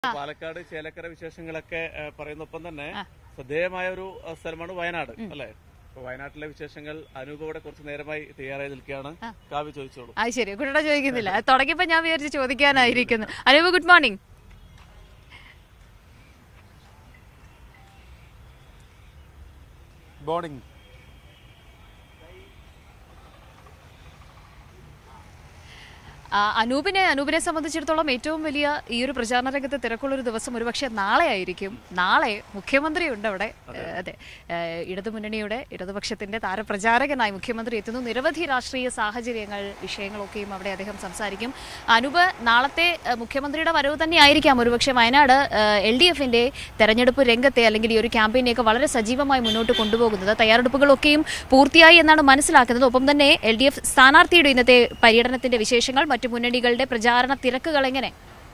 പാലക്കാട് ചേലക്കര വിശേഷങ്ങളൊക്കെ ആ, പറയുന്നൊപ്പം തന്നെ ശ്രദ്ധേയമായ ഒരു ആ, സ്ഥലമാണ് വയനാട് അല്ലെ അപ്പൊ വയനാട്ടിലെ വിശേഷങ്ങൾ അനൂപ് ഇവിടെ കുറച്ച് നേരമായി തയ്യാറായി നിൽക്കുകയാണ് കാവ്യ ചോദിച്ചോളൂ അത് ശരി കുട്ടേട്ട ചോദിക്കുന്നില്ല അത് തുടങ്ങിയപ്പോ ഞാൻ വിചാരിച്ച് ചോദിക്കാനായിരിക്കുന്നു അനൂപ് ഗുഡ് മോർണിംഗ് മോർണിംഗ് ആ, അനൂപിനെ അനൂപിനെ സംബന്ധിച്ചിടത്തോളം ഏറ്റവും വലിയ ഈ ഒരു പ്രചാരണ രംഗത്ത് തിരക്കുള്ളൊരു ദിവസം ഒരുപക്ഷെ നാളെ ആയിരിക്കും നാളെ മുഖ്യമന്ത്രി ഉണ്ട് അവിടെ ഏ, അതെ ഏ, ഇടതുമുന്നണിയുടെ ഇടതുപക്ഷത്തിന്റെ താരപ്രചാരകനായി മുഖ്യമന്ത്രി എത്തുന്നു നിരവധി രാഷ്ട്രീയ സാഹചര്യങ്ങൾ വിഷയങ്ങളൊക്കെയും അവിടെ അദ്ദേഹം സംസാരിക്കും അനൂപ് നാളത്തെ ഏ, മുഖ്യമന്ത്രിയുടെ വരവ് തന്നെയായിരിക്കാം ഒരുപക്ഷെ വയനാട് എൽ ഡി എഫിന്റെ തെരഞ്ഞെടുപ്പ് രംഗത്തെ അല്ലെങ്കിൽ ഈ ഒരു ക്യാമ്പയിനെയൊക്കെ വളരെ സജീവമായി മുന്നോട്ട് കൊണ്ടുപോകുന്നത് തയ്യാറെടുപ്പുകളൊക്കെയും പൂർത്തിയായി എന്നാണ് മനസ്സിലാക്കുന്നത് ഒപ്പം തന്നെ എൽ ഡി എഫ് സ്ഥാനാർത്ഥിയുടെ ഇന്നത്തെ പര്യടനത്തിന്റെ വിശേഷങ്ങൾ മറ്റു മുന്നണികളുടെ പ്രചാരണ തിരക്കുകൾ എങ്ങനെ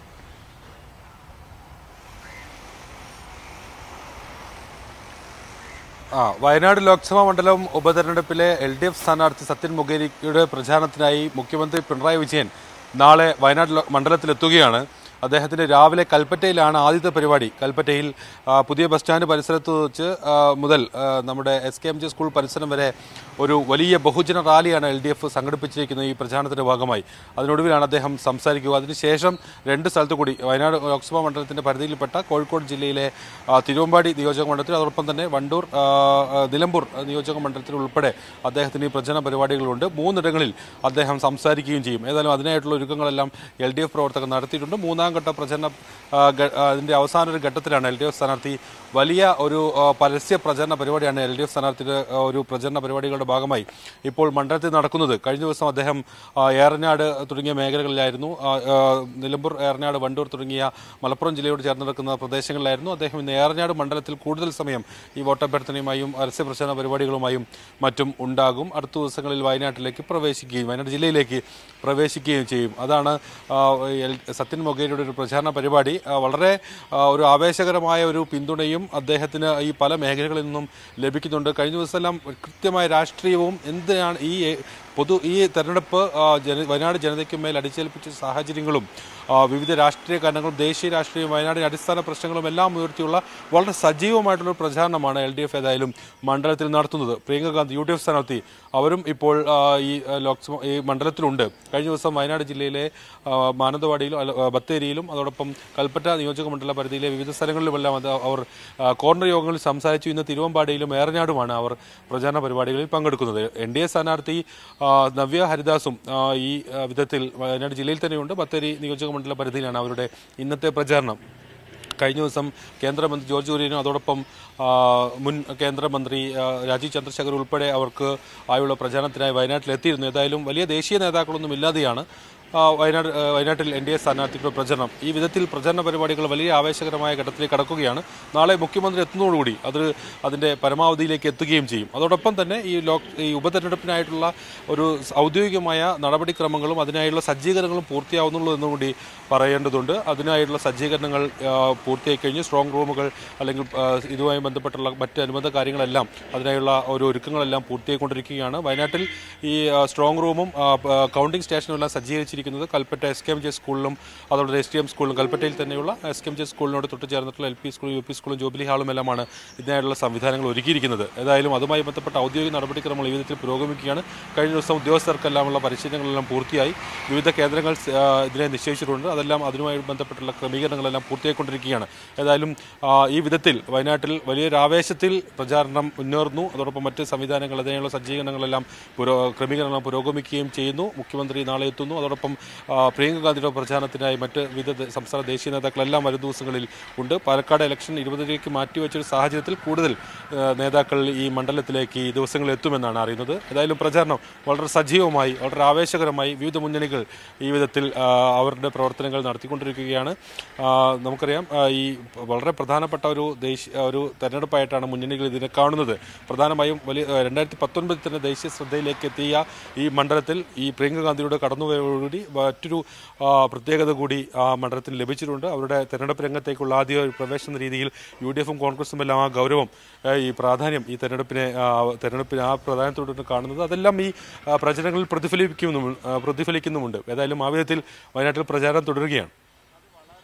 ആ വയനാട് ലോക്സഭാ മണ്ഡലം ഉപതെരഞ്ഞെടുപ്പിലെ എൽ ഡി എഫ് സ്ഥാനാർത്ഥി സത്യൻ മുഖേരിയുടെ പ്രചാരണത്തിനായി മുഖ്യമന്ത്രി പിണറായി വിജയൻ നാളെ വയനാട് ലോ- മണ്ഡലത്തിലെത്തുകയാണ് അദ്ദേഹത്തിന്റെ രാവിലെ കൽപ്പറ്റയിലാണ് ആദ്യത്തെ പരിപാടി കൽപ്പറ്റയിൽ ആ, പുതിയ ബസ് സ്റ്റാൻഡ് പരിസരത്ത് വെച്ച് ആ, മുതൽ ആ, നമ്മുടെ S K M G school പരിസരം വരെ ഒരു വലിയ ബഹുജന റാലിയാണ് എൽ ഡി എഫ് സംഘടിപ്പിച്ചിരിക്കുന്നത് ഈ പ്രചാരണത്തിന്റെ ഭാഗമായി അതിനൊടുവിലാണ് അദ്ദേഹം സംസാരിക്കുക അതിനുശേഷം രണ്ട് സ്ഥലത്തു കൂടി വയനാട് ലോക്സഭാ മണ്ഡലത്തിന്റെ പരിധിയിൽപ്പെട്ട കോഴിക്കോട് ജില്ലയിലെ ആ, തിരുവമ്പാടി നിയോജക മണ്ഡലത്തിൽ അതോടൊപ്പം തന്നെ വണ്ടൂർ ആ, ആ, നിലമ്പൂർ നിയോജക മണ്ഡലത്തിൽ ഉൾപ്പെടെ അദ്ദേഹത്തിന് ഈ പ്രചരണ പരിപാടികളുണ്ട് മൂന്നിടങ്ങളിൽ അദ്ദേഹം സംസാരിക്കുകയും ചെയ്യും ഏതായാലും അതിനായിട്ടുള്ള ഒരുക്കങ്ങളെല്ലാം എൽ ഡി എഫ് പ്രവർത്തകർ നടത്തിയിട്ടുണ്ട് മൂന്നാം ഘട്ട പ്രചരണ ആ, ഗ- ആ, അതിന്റെ അവസാന ഒരു ഘട്ടത്തിലാണ് എൽ ഡി എഫ് സ്ഥാനാർത്ഥി വലിയ ഒരു ആ, പരസ്യ പ്രചരണ പരിപാടിയാണ് എൽ ഡി എഫ് സ്ഥാനാർത്ഥിയുടെ ആ, ഒരു പ്രചരണ പരിപാടികളുടെ ഭാഗമായി ഇപ്പോൾ മണ്ഡലത്തിൽ നടക്കുന്നത് കഴിഞ്ഞ ദിവസം അദ്ദേഹം ആ, ഏറനാട് തുടങ്ങിയ മേഖലകളിലായിരുന്നു ആ, ആ, നിലമ്പൂർ ഏറനാട് വണ്ടൂർ തുടങ്ങിയ മലപ്പുറം ജില്ലയോട് ചേർന്ന് നടക്കുന്ന പ്രദേശങ്ങളിലായിരുന്നു അദ്ദേഹം ഇന്ന് ഏറനാട് മണ്ഡലത്തിൽ കൂടുതൽ സമയം ഈ വോട്ടഭ്യർത്ഥനയുമായും പരസ്യ പ്രചരണ പരിപാടികളുമായും മറ്റും ഉണ്ടാകും അടുത്ത ദിവസങ്ങളിൽ വയനാട്ടിലേക്ക് പ്രവേശിക്കുകയും വയനാട് ജില്ലയിലേക്ക് പ്രവേശിക്കുകയും ചെയ്യും അതാണ് ആ, എൽ- സത്യൻ മൊഗേരിയുടെ ഒരു പ്രചാരണ പരിപാടി ആ, വളരെ ആ, ഒരു ആവേശകരമായ ഒരു പിന്തുണയും അദ്ദേഹത്തിന് ഈ പല മേഖലകളിൽ നിന്നും ലഭിക്കുന്നുണ്ട് കഴിഞ്ഞ ദിവസമെല്ലാം കൃത്യമായ രാഷ്ട്രീയവും എന്തിനാണ് ഈ എ, പൊതു ഈ തെരഞ്ഞെടുപ്പ് ആ, ജന വയനാട് ജനതയ്ക്ക് മേൽ അടിച്ചേൽപ്പിച്ച സാഹചര്യങ്ങളും ആ, വിവിധ രാഷ്ട്രീയ കാരണങ്ങളും ദേശീയ രാഷ്ട്രീയം വയനാടിന്റെ അടിസ്ഥാന പ്രശ്നങ്ങളും എല്ലാം ഉയർത്തിയുള്ള വളരെ സജീവമായിട്ടുള്ള ഒരു പ്രചാരണമാണ് എൽ ഡി എഫ് ഏതായാലും മണ്ഡലത്തിൽ നടത്തുന്നത് Priyanka Gandhi U D F സ്ഥാനാർത്ഥി അവരും ഇപ്പോൾ ആ, ഈ ആ, ലോക്സഭ ഈ മണ്ഡലത്തിലുണ്ട് കഴിഞ്ഞ ദിവസം വയനാട് ജില്ലയിലെ ആ, മാനന്തവാടിയിലും അല്ല, ആ, ബത്തേരിയിലും അതോടൊപ്പം കൽപ്പറ്റ നിയോജക മണ്ഡല പരിധിയിലെ വിവിധ സ്ഥലങ്ങളിലുമെല്ലാം അത് അവർ ആ, കോർണർ യോഗങ്ങളിൽ സംസാരിച്ചു ഇന്ന് തിരുവമ്പാടിയിലും ഏറനാടുമാണ് അവർ പ്രചാരണ പരിപാടികളിൽ പങ്കെടുക്കുന്നത് എൻ ഡി എ സ്ഥാനാർത്ഥി ആ, നവ്യ ഹരിദാസും ആ, ഈ ആ, വിധത്തിൽ വയനാട് ജില്ലയിൽ തന്നെയുണ്ട് ബത്തേരി നിയോജക മണ്ഡല പരിധിയിലാണ് അവരുടെ ഇന്നത്തെ പ്രചാരണം കഴിഞ്ഞ ദിവസം കേന്ദ്രമന്ത്രി ജോർജ് കുര്യനും അതോടൊപ്പം ആ, മുൻ കേന്ദ്രമന്ത്രി ആ, രാജീവ് ചന്ദ്രശേഖർ ഉൾപ്പെടെ അവർക്ക് ആയുള്ള പ്രചാരണത്തിനായി വയനാട്ടിൽ എത്തിയിരുന്നു ഏതായാലും വലിയ ദേശീയ നേതാക്കളൊന്നും ഇല്ലാതെയാണ് ആ, വയനാട് ആ, വയനാട്ടിൽ എൻ ഡി എ സ്ഥാനാർത്ഥികളുടെ പ്രചരണം ഈ വിധത്തിൽ പ്രചരണ പരിപാടികൾ വലിയ ആവേശകരമായ ഘട്ടത്തിലേക്ക് കടക്കുകയാണ് നാളെ മുഖ്യമന്ത്രി എത്തുന്നതോടുകൂടി അത് അതിന്റെ പരമാവധിയിലേക്ക് എത്തുകയും ചെയ്യും അതോടൊപ്പം തന്നെ ഈ ലോക് ഈ ഉപതെരഞ്ഞെടുപ്പിനായിട്ടുള്ള ഒരു ഔദ്യോഗികമായ നടപടിക്രമങ്ങളും അതിനായുള്ള സജ്ജീകരണങ്ങളും പൂർത്തിയാവുന്നുള്ളൂ എന്നുകൂടി പറയേണ്ടതുണ്ട് അതിനായിട്ടുള്ള സജ്ജീകരണങ്ങൾ ആ, പൂർത്തിയായി കഴിഞ്ഞ് സ്ട്രോങ് റൂമുകൾ അല്ലെങ്കിൽ ആ, ഇതുമായി ബന്ധപ്പെട്ടുള്ള മറ്റ് അനുബന്ധ കാര്യങ്ങളെല്ലാം അതിനായുള്ള ഒരു ഒരുക്കങ്ങളെല്ലാം പൂർത്തിയായിക്കൊണ്ടിരിക്കുകയാണ് വയനാട്ടിൽ ഈ ആ, സ്ട്രോങ് റൂമും ആ, പ- കൗണ്ടിംഗ് സ്റ്റേഷനും എല്ലാം സജ്ജീകരിച്ചിരിക്കുന്നത് Kalpetta S K M J സ്കൂളിലും അതോടെ എസ് ടി എം സ്കൂളിലും കൽപ്പറ്റയിൽ തന്നെയുള്ള എസ് കെ എം ജെ സ്കൂളിനോട് തൊട്ട് ചേർന്നിട്ടുള്ള എൽ പി സ്കൂളും യു പി സ്കൂളും ജൂബിലി ഹാളും എല്ലാമാണ് ഇതിനായിട്ടുള്ള സംവിധാനങ്ങൾ ഒരുക്കിയിരിക്കുന്നത് ഏതായാലും അതുമായി ബന്ധപ്പെട്ട ഔദ്യോഗിക നടപടിക്രമങ്ങൾ ഈ വിധത്തിൽ പുരോഗമിക്കുകയാണ് കഴിഞ്ഞ ദിവസം ഉദ്യോഗസ്ഥർക്കെല്ലാമുള്ള പരിശീലനങ്ങളെല്ലാം പൂർത്തിയായി വിവിധ കേന്ദ്രങ്ങൾ സ്- ആ, ഇതിനെ നിശ്ചയിച്ചിട്ടുണ്ട് അതെല്ലാം അതുമായി ബന്ധപ്പെട്ടുള്ള ക്രമീകരണങ്ങളെല്ലാം പൂർത്തിയായിക്കൊണ്ടിരിക്കുകയാണ് ഏതായാലും ആ, ഈ വിധത്തിൽ വയനാട്ടിൽ വലിയൊരു ആവേശത്തിൽ പ്രചാരണം മുന്നേറുന്നു അതോടൊപ്പം മറ്റ് സംവിധാനങ്ങൾ അതിനുള്ള സജ്ജീകരണങ്ങളെല്ലാം പുരോ ക്രമീകരണം പുരോഗമിക്കുകയും ചെയ്യുന്നു മുഖ്യമന്ത്രി നാളെ എത്തുന്നു അതോടൊപ്പം ആ, പ്രിയങ്ക ഗാന്ധിയുടെ പ്രചാരണത്തിനായി മറ്റ് വിവിധ ദ- സംസ്ഥാന ദേശീയ നേതാക്കളെല്ലാം വരും ദിവസങ്ങളിൽ ഉണ്ട് പാലക്കാട് ഇലക്ഷൻ ഇരുപതിലേക്ക് മാറ്റിവെച്ച ഒരു സാഹചര്യത്തിൽ കൂടുതൽ ആ, നേതാക്കൾ ഈ മണ്ഡലത്തിലേക്ക് ഈ ദിവസങ്ങളിൽ എത്തുമെന്നാണ് അറിയുന്നത് ഏതായാലും പ്രചാരണം വളരെ സജീവമായി വളരെ ആവേശകരമായി വിവിധ മുന്നണികൾ ഈ വിധത്തിൽ ആ, അവരുടെ പ്രവർത്തനങ്ങൾ നടത്തിക്കൊണ്ടിരിക്കുകയാണ് ആ, നമുക്കറിയാം ആ, ഈ വളരെ പ്രധാനപ്പെട്ട ഒരു ദേശീയ ഒരു തെരഞ്ഞെടുപ്പായിട്ടാണ് മുന്നണികൾ ഇതിനെ കാണുന്നത് പ്രധാനമായും വലിയ രണ്ടായിരത്തി പത്തൊൻപതിൽ തന്നെ ദേശീയ ശ്രദ്ധയിലേക്ക് എത്തിയ ഈ മണ്ഡലത്തിൽ ഈ പ്രിയങ്ക ഗാന്ധിയുടെ കടന്നുപോയതോടുകൂടി മറ്റൊരു ആ, പ്രത്യേകത കൂടി ആ മണ്ഡലത്തിന് ലഭിച്ചിട്ടുണ്ട് അവരുടെ തെരഞ്ഞെടുപ്പ് രംഗത്തേക്കുള്ള ആദ്യ ഒരു പ്രവേശന രീതിയിൽ യു ഡി എഫും കോൺഗ്രസും എല്ലാം ആ ഗൗരവം ആ, ഈ പ്രാധാന്യം ഈ തെരഞ്ഞെടുപ്പിനെ ആ, തെരഞ്ഞെടുപ്പിനെ ആ പ്രാധാന്യത്തോടെ കാണുന്നത് അതെല്ലാം ഈ ആ, പ്രചരണങ്ങളിൽ പ്രതിഫലിക്കുന്നു പ്രതിഫലിക്കുന്നുമുണ്ട് ഏതായാലും ആ വിധത്തിൽ വയനാട്ടിൽ പ്രചാരണം തുടരുകയാണ് വളരെ ആ,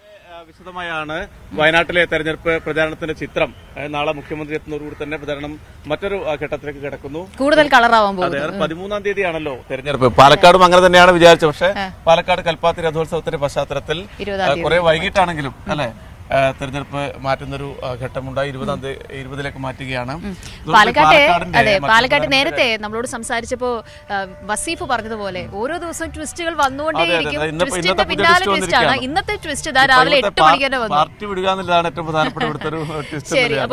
വിശദമായാണ് വയനാട്ടിലെ തെരഞ്ഞെടുപ്പ് പ്രചാരണത്തിന്റെ ചിത്രം ഏഹ്, നാളെ മുഖ്യമന്ത്രി എത്തുന്നതോടുകൂടി തന്നെ പ്രചാരണം മറ്റൊരു ആ, ഘട്ടത്തിലേക്ക് കിടക്കുന്നു കൂടുതൽ കളറാവാൻ പോകും അതെ അത് പതിമൂന്നാം തീയതിയാണല്ലോ തെരഞ്ഞെടുപ്പ് പാലക്കാടും അങ്ങനെ തന്നെയാണ് വിചാരിച്ചത് പക്ഷേ പാലക്കാട് കൽപ്പാത്തി രഥോത്സവത്തിന്റെ പശ്ചാത്തലത്തിൽ ഇരുപതാം ആ, കുറെ വൈകിട്ടാണെങ്കിലും അല്ലെ ആ, തെരഞ്ഞെടുപ്പ് മാറ്റുന്നൊരു ആ, ഘട്ടമുണ്ടായി ഇരുപതാം തീയതി ഇരുപതിലേക്ക് മാറ്റുകയാണ് ഇതോടുകൂടി പാലക്കാട്ടെ പാലക്കാടിന്റെ അതെ മറ്റു പാലക്കാട്ട് പ്രധാനപ്പെട്ട നേരത്തെ നമ്മളോട് സംസാരിച്ചപ്പോ ആ, വസീഫ് പറഞ്ഞതുപോലെ ഓരോ ദിവസവും ട്വിസ്റ്റുകൾ അതെ, വന്നുകൊണ്ടേയിരിക്കും അതെ. ഇന്നിപ്പോ- ട്വിസ്റ്റിന്റെ ഇന്നത്തെ പുതിയ പിന്നാലെ twist ട്വിസ്റ്റ് ആണ് വന്നിരിക്കുകയാണ്. ഇന്നത്തെ ട്വിസ്റ്റ് ഇതാ രാവിലെ ഇപ്പോഴത്തെ എട്ട് മണിക്ക് തന്നെ പാ- വന്നു പാർട്ടി വിടുക എന്നുള്ളതാണ് ഏറ്റവും പ്രധാനപ്പെട്ട ഇവിടുത്തെ ഒരു ട്വിസ്റ്റ് ശരി